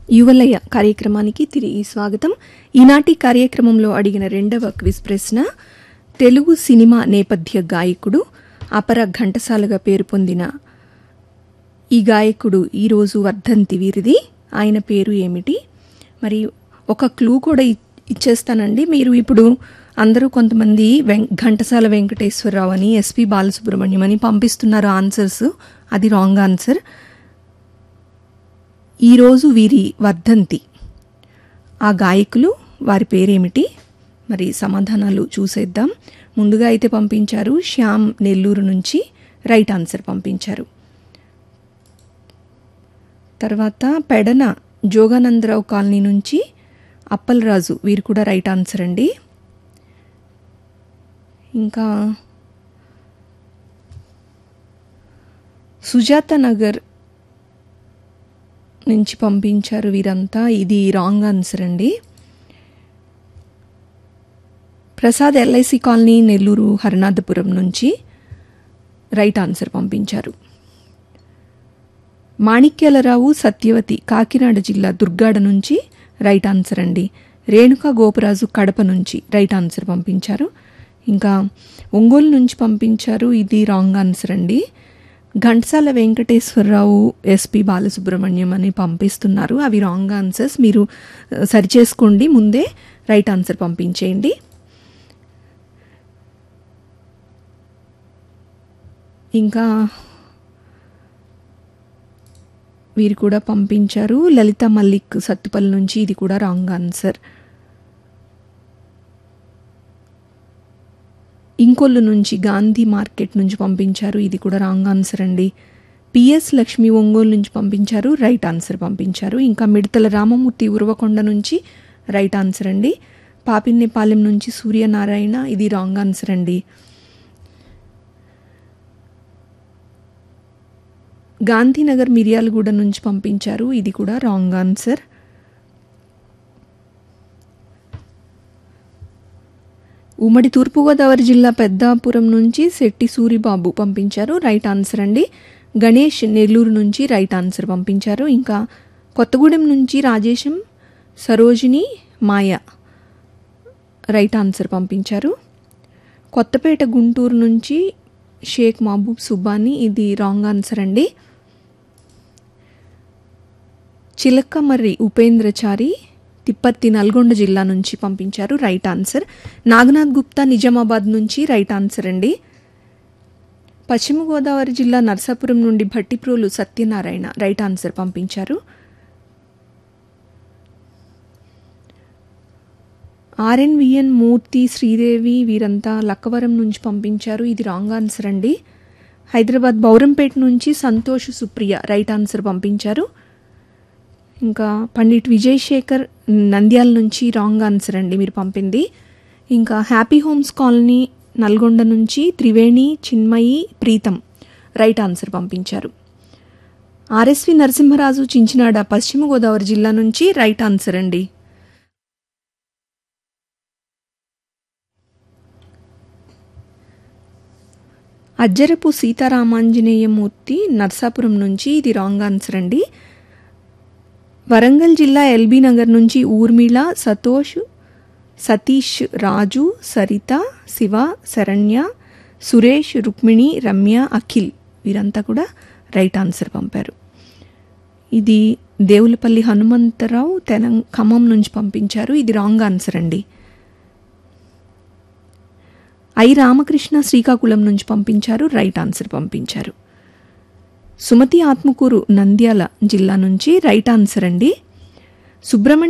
యువలయ కార్యక్రమానికి తిరిగి స్వాగతం ఈనాటి కార్యక్రమంలో అడిగిన రెండవ క్విజ్ ప్రశ్న తెలుగు సినిమా నేపథ్య గాయకుడు అపర ఘంటసాలగా పేరు పొందిన ఈ గాయకుడు ఈరోజు వర్ధంతి వీరిది ఆయన పేరు ఏమిటి మరి ఒక క్లూ కూడా ఇ- ఇచ్చేస్తానండి మీరు ఇప్పుడు అందరూ కొంతమంది వెం ఘంటసాల వెంకటేశ్వరరావు అని ఎస్పి బాలసుబ్రహ్మణ్యం అని పంపిస్తున్నారు ఆన్సర్స్ అది రాంగ్ ఆన్సర్ ఈరోజు వీరి వర్ధంతి ఆ గాయకులు వారి పేరేమిటి మరి సమాధానాలు చూసేద్దాం ముందుగా అయితే పంపించారు శ్యామ్ నెల్లూరు నుంచి రైట్ ఆన్సర్ పంపించారు తర్వాత పెడన జోగానందరావు కాలనీ నుంచి అప్పలరాజు వీరు కూడా రైట్ ఆన్సర్ అండి ఇంకా సుజాత నగర్ నుంచి పంపించారు వీరంతా ఇది రాంగ్ ఆన్సర్ అండి ప్రసాద్ ఎల్ఐసి కాలనీ నెల్లూరు హరినాథపురం నుంచి రైట్ ఆన్సర్ పంపించారు మాణిక్యాలరావు సత్యవతి కాకినాడ జిల్లా దుర్గాడ నుంచి రైట్ ఆన్సర్ అండి రేణుకా గోపరాజు కడప నుంచి రైట్ ఆన్సర్ పంపించారు ఇంకా ఒంగోలు నుంచి పంపించారు ఇది రాంగ్ ఆన్సర్ అండి ఘంటసాల వెంకటేశ్వరరావు ఎస్పి బాలసుబ్రహ్మణ్యం అని పంపిస్తున్నారు అవి రాంగ్ ఆన్సర్స్ మీరు ఆ, సరిచేసుకోండి ముందే రైట్ ఆన్సర్ పంపించేయండి ఇంకా వీరు కూడా పంపించారు లలిత మల్లిక్ సత్తుపల్లి నుంచి ఇది కూడా రాంగ్ ఆన్సర్ ఇంకొల్లు నుంచి గాంధీ మార్కెట్ నుంచి పంపించారు ఇది కూడా రాంగ్ ఆన్సర్ అండి పిఎస్ లక్ష్మి ఒంగోలు నుంచి పంపించారు రైట్ ఆన్సర్ పంపించారు ఇంకా మిడతల రామమూర్తి ఉరవకొండ నుంచి రైట్ ఆన్సర్ అండి పాపిన్నేపాలెం నుంచి సూర్యనారాయణ ఇది రాంగ్ ఆన్సర్ అండి గాంధీనగర్ మిర్యాలగూడ నుంచి పంపించారు ఇది కూడా రాంగ్ ఆన్సర్ ఉమ్మడి తూర్పుగోదావరి జిల్లా పెద్దాపురం నుంచి శెట్టి సూరిబాబు పంపించారు రైట్ ఆన్సర్ అండి గణేష్ నెల్లూరు నుంచి రైట్ ఆన్సర్ పంపించారు ఇంకా కొత్తగూడెం నుంచి రాజేశం సరోజిని మాయ రైట్ ఆన్సర్ పంపించారు కొత్తపేట గుంటూరు నుంచి షేక్ మహబూబ్ సుబ్బాని ఇది రాంగ్ ఆన్సర్ అండి చిలకమర్రి ఉపేంద్రచారి తిప్పత్తి నల్గొండ జిల్లా నుంచి పంపించారు రైట్ ఆన్సర్ నాగనాథ్ గుప్తా నిజామాబాద్ నుంచి రైట్ ఆన్సర్ అండి పశ్చిమ గోదావరి జిల్లా నర్సాపురం నుండి భట్టిప్రోలు సత్యనారాయణ రైట్ ఆన్సర్ పంపించారు ఆర్ఎన్విఎన్ మూర్తి శ్రీదేవి వీరంతా లక్కవరం నుంచి పంపించారు ఇది రాంగ్ ఆన్సర్ అండి హైదరాబాద్ బౌరంపేట నుంచి సంతోష్ సుప్రియ రైట్ ఆన్సర్ పంపించారు ఇంకా పండిట్ విజయ్ శేఖర్ నంద్యాల నుంచి రాంగ్ ఆన్సర్ అండి మీరు పంపింది ఇంకా హ్యాపీ హోమ్స్ కాలనీ నల్గొండ నుంచి త్రివేణి చిన్మయి ప్రీతం రైట్ ఆన్సర్ పంపించారు ఆర్ఎస్వి నరసింహరాజు చించినాడ పశ్చిమ గోదావరి జిల్లా నుంచి రైట్ ఆన్సర్ అండి అజ్జరపు సీతారామాంజనేయమూర్తి నర్సాపురం నుంచి ఇది రాంగ్ ఆన్సర్ అండి వరంగల్ జిల్లా ఎల్బీ నగర్ నుంచి ఊర్మిళ సతోష్ సతీష్ రాజు సరిత శివ శరణ్య సురేష్ రుక్మిణి రమ్య అఖిల్ వీరంతా కూడా రైట్ ఆన్సర్ పంపారు ఇది దేవులపల్లి హనుమంతరావు తెలం ఖమ్మం నుంచి పంపించారు ఇది రాంగ్ ఆన్సర్ అండి ఐ రామకృష్ణ శ్రీకాకుళం నుంచి పంపించారు రైట్ ఆన్సర్ పంపించారు సుమతి ఆత్మకూరు నంద్యాల జిల్లా నుంచి రైట్ ఆన్సర్ అండి సుబ్రహ్మణ్య